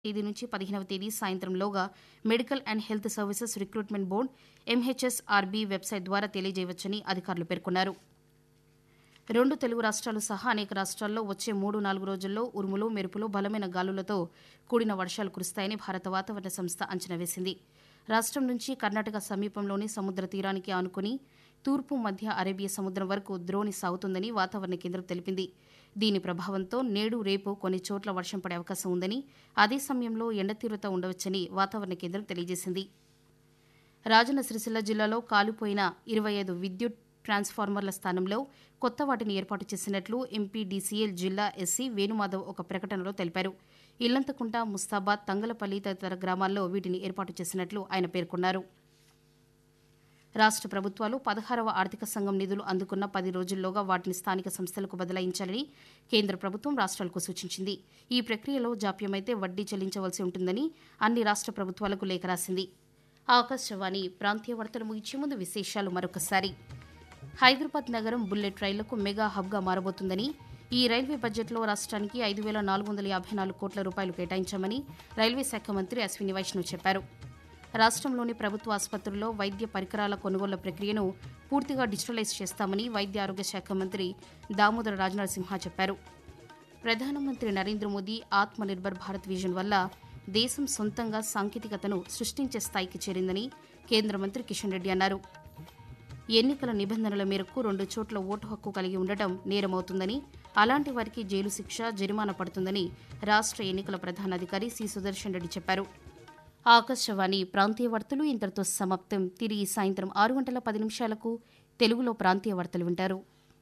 తేదీ నుంచి పదిహేనవ తేదీ సాయంత్రంలోగా medical and health services recruitment board MHSRB website ద్వారా తెలియజేయవచ్చని అధికారులు పేర్కొన్నారు రెండు తెలుగు రాష్ట్రాలు సహా అనేక రాష్ట్రాల్లో వచ్చే మూడు నాలుగు రోజుల్లో ఉరుములు మెరుపులు బలమైన గాలులతో కూడిన వర్షాలు కురుస్తాయని భారత వాతావరణ సంస్థ అంచనా వేసింది రాష్ట్రం నుంచి కర్ణాటక సమీపంలోని సముద్ర తీరానికి ఆనుకుని తూర్పు మధ్య అరేబియా సముద్రం వరకు ద్రోణి సాగుతుందని వాతావరణ కేంద్రం తెలిపింది దీని ప్రభావంతో నేడు రేపు కొన్ని చోట్ల వర్షం పడే అవకాశం ఉందని అదే సమయంలో ఎండ తీవ్రత ఉండవచ్చని వాతావరణ కేంద్రం తెలియజేసింది రాజన్న సిరిసిల్ల జిల్లాలో కాలిపోయిన ఇరవై ఐదు విద్యుత్ ట్రాన్స్ఫార్మర్ల స్థానంలో కొత్త వాటిని ఏర్పాటు చేసినట్లు ఎంపీ డీసీఎల్ జిల్లా ఎస్సీ వేణుమాధవ్ ఒక ప్రకటనలో తెలిపారు ఇల్లంతకుంట ముస్తాబాద్ తంగలపల్లి తదితర గ్రామాల్లో వీటిని ఏర్పాటు చేసినట్లు ఆయన పేర్కొన్నారు రాష్ట్ర ప్రభుత్వాలు పదహారవ ఆర్థిక సంఘం నిధులు అందుకున్న పది రోజుల్లోగా వాటిని స్థానిక సంస్థలకు బదలాయించాలని కేంద్ర ప్రభుత్వం రాష్ట్రాలకు సూచించింది ఈ ప్రక్రియలో జాప్యమైతే వడ్డీ చెల్లించవలసి ఉంటుందని అన్ని రాష్ట్ర ప్రభుత్వాలకు లేఖ రాసింది ఆకాశవాణి ప్రాంతీయ వార్తలు ముగించే ముందు విశేషాలు మరొకసారి హైదరాబాద్ నగరం బుల్లెట్ రైళ్లకు మెగా హబ్గా మారబోతుందని ఈ రైల్వే బడ్జెట్లో రాష్ట్రానికి ఐదు వేల నాలుగు వందల యాభై నాలుగు కోట్ల రూపాయలు కేటాయించామని రైల్వే శాఖ మంత్రి అశ్విని వైష్ణవ్ చెప్పారు రాష్ట్రంలోని ప్రభుత్వ ఆసుపత్రుల్లో వైద్య పరికరాల కొనుగోళ్ల ప్రక్రియను పూర్తిగా డిజిటలైజ్ చేస్తామని వైద్య ఆరోగ్య శాఖ మంత్రి దామోదర రాజనరసింహ చెప్పారు ప్రధానమంత్రి నరేంద్ర మోదీ ఆత్మ నిర్భర్ భారత్ విజన్ వల్ల దేశం సొంతంగా సాంకేతికతను సృష్టించే స్థాయికి చేరిందని కేంద్ర మంత్రి కిషన్ రెడ్డి అన్నారు ఎన్నికల నిబంధనల మేరకు రెండు చోట్ల ఓటు హక్కు కలిగి ఉండటం నేరమవుతుందని అలాంటి వారికి జైలు శిక్ష జరిమానా పడుతుందని రాష్ట్ర ఎన్నికల ప్రధానాధికారి సి సుదర్శన్ రెడ్డి చెప్పారు ఆకాశవాణి ప్రాంతీయ వార్తలు ఇంతటితో సమాప్తం తిరిగి సాయంత్రం ఆరు గంటల పది నిమిషాలకు తెలుగులో ప్రాంతీయ వార్తలు వింటారు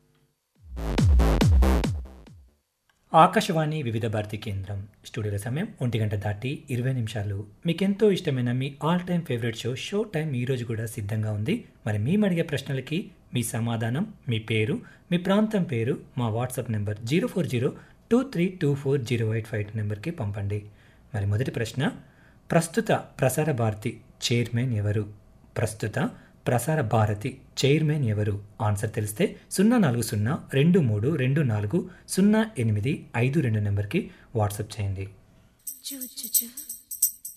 ఆకాశవాణి వివిధ భారతి కేంద్రం స్టూడియోల సమయం ఒంటి గంట దాటి ఇరవై నిమిషాలు మీకెంతో ఇష్టమైన మీ all time favourite show show time ఈరోజు కూడా సిద్ధంగా ఉంది మరి మేము అడిగే ప్రశ్నలకి మీ సమాధానం మీ పేరు మీ ప్రాంతం పేరు మా WhatsApp number zero four zero two three two four zero eight five నెంబర్కి పంపండి మరి మొదటి ప్రశ్న ప్రస్తుత ప్రసార భారతి చైర్మన్ ఎవరు ప్రస్తుత ప్రసార భారతి చైర్మన్ ఎవరు ఆన్సర్ తెలిస్తే సున్నా నాలుగు సున్నా రెండు మూడు రెండు నాలుగు సున్నా ఎనిమిది ఐదు రెండు నెంబర్కి వాట్సాప్ చేయండి చూ చూ చూ